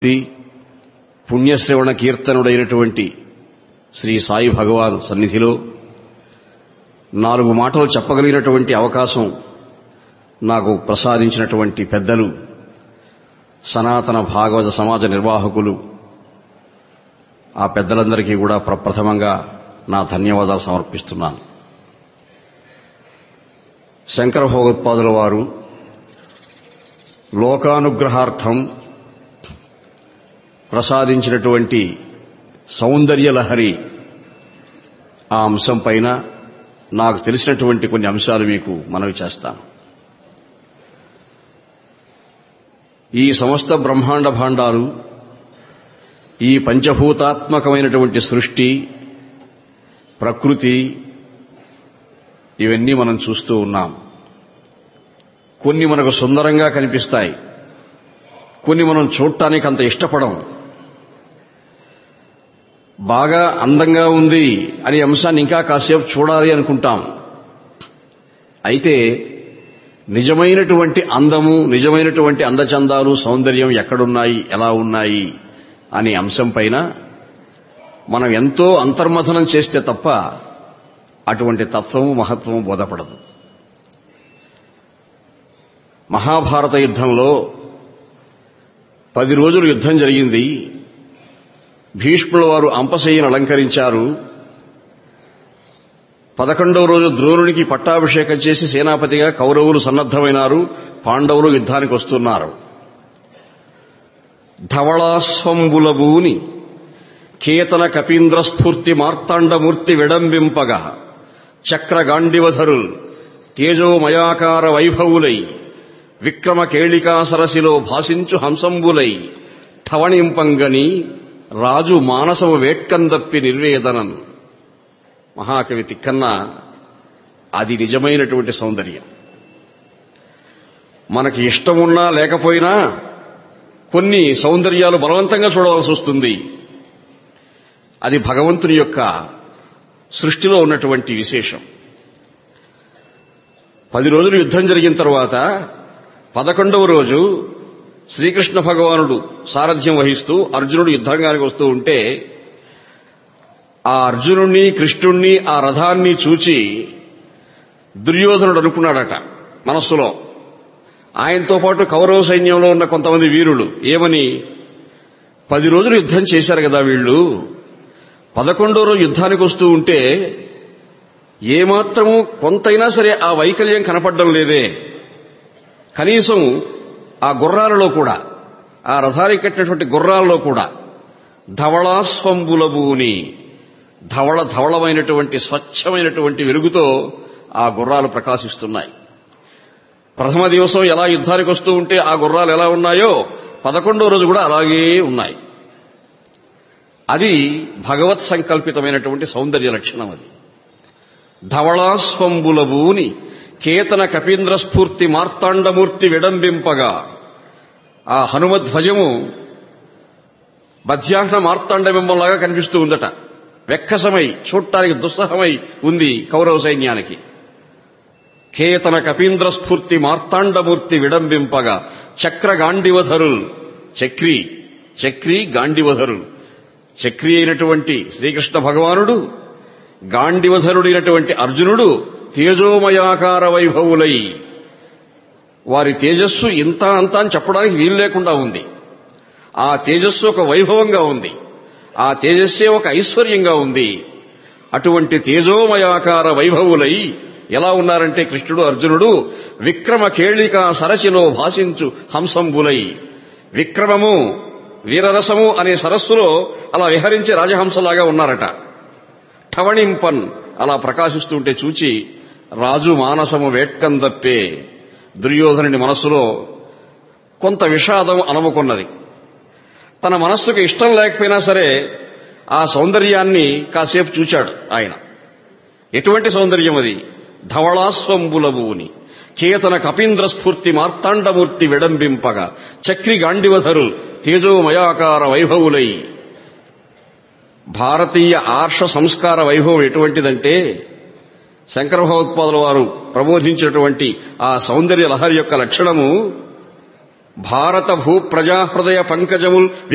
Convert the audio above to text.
పుణ్యశ్రవణ కీర్తనుడైనటువంటి శ్రీ సాయి భగవాన్ సన్నిధిలో నాలుగు మాటలు చెప్పగలిగినటువంటి అవకాశం నాకు ప్రసాదించినటువంటి పెద్దలు సనాతన భాగవత సమాజ నిర్వాహకులు ఆ పెద్దలందరికీ కూడా ప్రప్రథమంగా నా ధన్యవాదాలు సమర్పిస్తున్నాను శంకర భగవత్పాదుల వారు లోకానుగ్రహార్థం ప్రసాదించినటువంటి సౌందర్యలహరి ఆ అంశం పైన నాకు తెలిసినటువంటి కొన్ని అంశాలు మీకు మనవి చేస్తాను ఈ సమస్త బ్రహ్మాండ భాండాలు ఈ పంచభూతాత్మకమైనటువంటి సృష్టి ప్రకృతి ఇవన్నీ మనం చూస్తూ ఉన్నాం కొన్ని మనకు సుందరంగా కనిపిస్తాయి కొన్ని మనం చూడటానికి అంత ఇష్టపడం బాగా అందంగా ఉంది అనే అంశాన్ని ఇంకా కాసేపు చూడాలి అనుకుంటాం అయితే నిజమైనటువంటి అందము నిజమైనటువంటి అందచందాలు సౌందర్యం ఎక్కడున్నాయి ఎలా ఉన్నాయి అనే అంశం పైన మనం ఎంతో అంతర్మథనం చేస్తే తప్ప అటువంటి తత్వము మహత్వము బోధపడదు మహాభారత యుద్ధంలో పది రోజులు యుద్ధం జరిగింది భీష్ముల వారు అంపశయ్యను అలంకరించారు పదకొండవ రోజు ద్రోణునికి పట్టాభిషేకం చేసి సేనాపతిగా కౌరవులు సన్నద్దమైనారు పాండవులు యుద్ధానికి వస్తున్నారు ధవళాస్వంబులబూని కేతన కపీంద్ర స్ఫూర్తి మార్తాండమూర్తి విడంబింపగా చక్రగాండివధరుల్ తేజోమయాకార వైభవులై విక్రమ కేళికా సరసిలో భాసించు హంసంబులై ఠవణింపంగని రాజు మానసము వేట్కందప్పి నిర్వేదనన్ మహాకవి తిక్కన్న అది నిజమైనటువంటి సౌందర్యం మనకి ఇష్టమున్నా లేకపోయినా కొన్ని సౌందర్యాలు బలవంతంగా చూడవలసి వస్తుంది అది భగవంతుని యొక్క సృష్టిలో ఉన్నటువంటి విశేషం పది రోజులు యుద్ధం జరిగిన తర్వాత పదకొండవ రోజు శ్రీకృష్ణ భగవానుడు సారథ్యం వహిస్తూ అర్జునుడు యుద్ధంగానికి వస్తూ ఉంటే ఆ అర్జునుణ్ణి కృష్ణుణ్ణి ఆ రథాన్ని చూచి దుర్యోధనుడు అనుకున్నాడట మనస్సులో ఆయనతో పాటు కౌరవ సైన్యంలో ఉన్న కొంతమంది వీరులు ఏమని పది రోజులు యుద్ధం చేశారు కదా వీళ్ళు పదకొండో రోజు యుద్ధానికి వస్తూ ఉంటే ఏమాత్రము కొంతైనా సరే ఆ వైకల్యం కనపడడం లేదే కనీసం ఆ గుర్రాలలో కూడా ఆ రథానికి కట్టినటువంటి గుర్రాలలో కూడా ధవళాస్వంబులబూని ధవళ ధవళమైనటువంటి స్వచ్ఛమైనటువంటి వెలుగుతో ఆ గుర్రాలు ప్రకాశిస్తున్నాయి ప్రథమ దివసం ఎలా యుద్ధానికి వస్తూ ఉంటే ఆ గుర్రాలు ఎలా ఉన్నాయో పదకొండో రోజు కూడా అలాగే ఉన్నాయి అది భగవత్ సంకల్పితమైనటువంటి సౌందర్య లక్షణం అది ధవళాస్వంబులబూని కేతన కపీంద్ర స్ఫూర్తి మార్తాండమూర్తి విడంబింపగా ఆ హనుమధ్వజము మధ్యాహ్న మార్తాండబింబంలాగా కనిపిస్తూ ఉందట వెక్కసమై చూడటానికి దుస్సహమై ఉంది కౌరవ సైన్యానికి కేతన కపీంద్ర స్ఫూర్తి మార్తాండమూర్తి విడంబింపగా చక్ర గాండివధరుల్ చక్రి చక్రి గాండివధరుల్ చక్రి అయినటువంటి శ్రీకృష్ణ భగవానుడు గాండివధరుడైనటువంటి అర్జునుడు తేజోమయాకార వైభవులై వారి తేజస్సు ఇంత అంత అని చెప్పడానికి వీలు లేకుండా ఉంది ఆ తేజస్సు ఒక వైభవంగా ఉంది ఆ తేజస్సే ఒక ఐశ్వర్యంగా ఉంది అటువంటి తేజోమయాకార వైభవులై ఎలా ఉన్నారంటే కృష్ణుడు అర్జునుడు విక్రమ కేళిక సరసిలో భాషించు హంసంబులై విక్రమము వీరరసము అనే సరస్సులో అలా విహరించే రాజహంసలాగా ఉన్నారట ఠవణింపన్ అలా ప్రకాశిస్తుంటే చూచి రాజు మానసము వేట్కందప్పే దుర్యోధనుని మనస్సులో కొంత విషాదం అనముకున్నది తన మనస్సుకు ఇష్టం లేకపోయినా సరే ఆ సౌందర్యాన్ని కాసేపు చూచాడు ఆయన ఎటువంటి సౌందర్యం అది ధవళాస్వంబులబూని కేతన కపీంద్ర స్ఫూర్తి మార్తాండమూర్తి విడంబింపగా చక్రి గాండివధరు తేజోమయాకార వైభవులై భారతీయ ఆర్ష సంస్కార వైభవం ఎటువంటిదంటే శంకర భగవత్పాదుల వారు ప్రబోధించినటువంటి ఆ సౌందర్య లహరి యొక్క లక్షణము భారత భూ ప్రజాహృదయ పంకజముల్